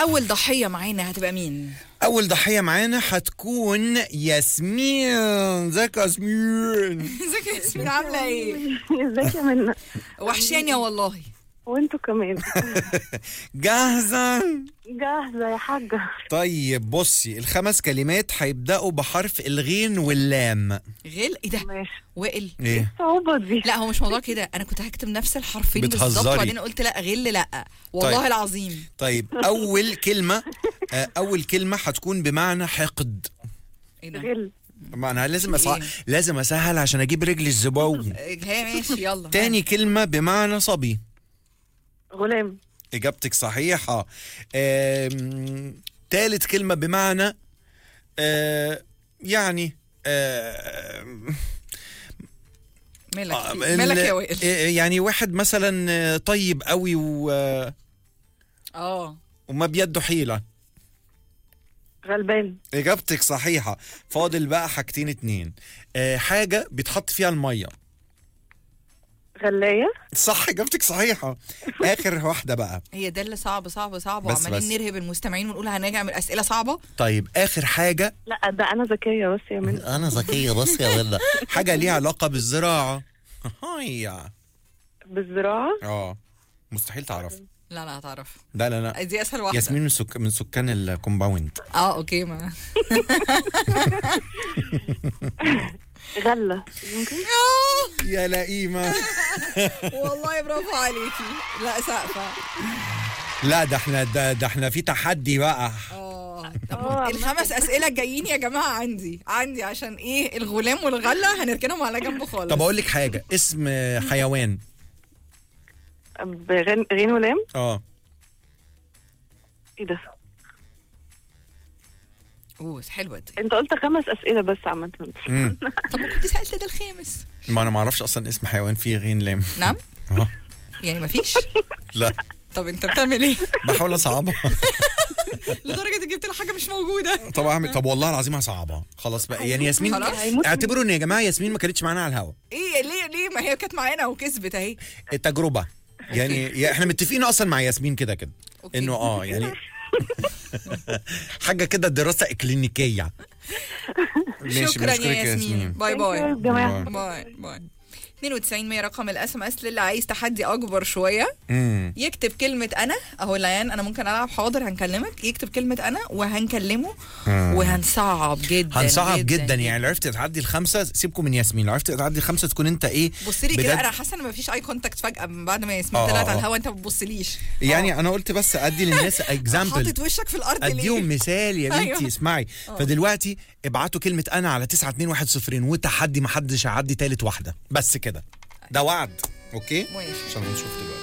اول ضحيه معانا هتبقى مين اول ضحيه معانا هتكون ياسمين ازيك يا ياسمين ازيك يا ياسمين عامله ايه ازيك يا منى وحشاني والله وانتوا كمان جاهزه جاهزة يا حاجة طيب بصي الخمس كلمات هيبداوا بحرف الغين واللام غير ايه ده ماشي وائل ايه الصعوبة دي لا هو مش موضوع كده انا كنت هكتب نفس الحرفين بالظبط بتهزري. وبعدين قلت لا غل لا والله طيب. العظيم طيب اول كلمه آه، اول كلمه هتكون بمعنى حقد ايه ده غل ما انا لازم أصع... إيه؟ لازم اسهل عشان اجيب رجل الزبون هي ماشي يلا تاني كلمه بمعنى صبي غلام اجابتك صحيحه آم... تالت كلمه بمعنى آه... يعني آه... مالك آه، مالك يا ال- وائل آه، يعني واحد مثلا آه، طيب قوي و... آه، اه وما بيده حيله غلبان اجابتك صحيحه فاضل بقى حاجتين اتنين آه حاجه بيتحط فيها الميه غلاية صح اجابتك صحيحه اخر واحده بقى هي ده اللي صعب صعب صعب بس- وعمالين بس. نرهب المستمعين ونقول هنعمل اسئله صعبه طيب اخر حاجه لا ده انا ذكية بس يا منى انا ذكيه بس يا ولد حاجه ليها علاقه بالزراعه هيا بالزراعة اه مستحيل تعرف لا لا هتعرف لا لا لا دي اسهل واحده ياسمين من, سك... من سكان الكومباوند اه اوكي ما غلة ممكن يا لئيمه والله برافو عليكي لا سقفه لا ده احنا ده, ده احنا في تحدي بقى اه طب آه، الخمس اسئله الجايين يا جماعه عندي عندي عشان ايه الغلام والغله هنركنهم على جنب خالص طب اقول لك حاجه اسم حيوان بغين غين ولام اه ايه ده اوه حلوه دي انت قلت خمس اسئلة بس عامة امم طب ما كنت سالت ده الخامس ما انا ما اعرفش اصلا اسم حيوان فيه غين لام نعم اه يعني ما فيش لا طب انت بتعمل ايه بحاول اصعبها لدرجه جبت له حاجه مش موجوده طب اعمل طب والله العظيم هصعبها خلاص بقى يعني ياسمين خلاص. هيموت اعتبروا ان يا جماعه ياسمين ما كانتش معانا على الهوا ايه ليه ليه ما هي كانت معانا وكسبت اهي التجربه يعني يا احنا متفقين اصلا مع ياسمين كده كده أوكي. انه اه يعني حاجه كده دراسه اكلينيكيه ماشي، شكرا بشكرك يا ياسمين باي باي يا جماعة باي باي 92 100 رقم الاس ام اس للي عايز تحدي اكبر شويه امم يكتب كلمة أنا أهو ليان أنا ممكن ألعب حاضر هنكلمك يكتب كلمة أنا وهنكلمه وهنصعب جدا هنصعب جدا, يعني لو عرفت تعدي الخمسه سيبكم من ياسمين لو عرفت تعدي الخمسه تكون انت ايه بص لي كده بجد- أنا حاسة إن مفيش أي كونتاكت فجأة من بعد ما ياسمين آه، طلعت آه، على آه. الهوا أنت ما بتبصليش يعني آه. انا قلت بس ادي للناس اكزامبل حاطط وشك في الأرض اديهم ليه؟ مثال يا بنتي أيوة. اسمعي فدلوقتي ابعتوا كلمه انا على 921 وتحدي ما حدش هيعدي تالت واحده بس كده ده وعد اوكي ماشي عشان نشوف دلوقتي